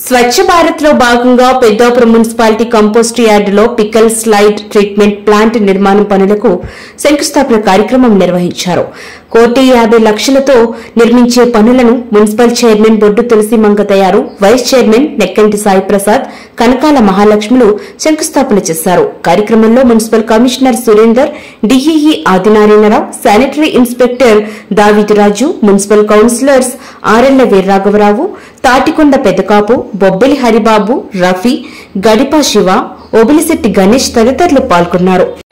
స్వచ్ఛ భారత్ లో భాగంగా Peddapuram municipality compost యార్డులో పికల్ స్లైడ్ ట్రీట్మెంట్ ప్లాంట్ నిర్మాణం పనులకు శంకుస్థాపన కార్యక్రమం నిర్వహించారు కోటి యాభై లక్షలతో నిర్మించే పనులను municipal chairman Boddu Tulasi Mangatayaru vice chairman Nekkanti Sai Prasad Kanakala మహాలక్ష్ములు శంకుస్థాపన చేశారు కార్యక్రమంలో municipal commissioner Surender DEE Adinarayanarao sanitary inspector Daviduraju municipal councillors Arella వీర్రాఘవరావు తాటికొండ పెదకాపు బొబ్బిలి హరిబాబు రఫీ గడిపా శివ ఒబిలిశెట్టి గణేష్ తదితరులు పాల్గొన్నారు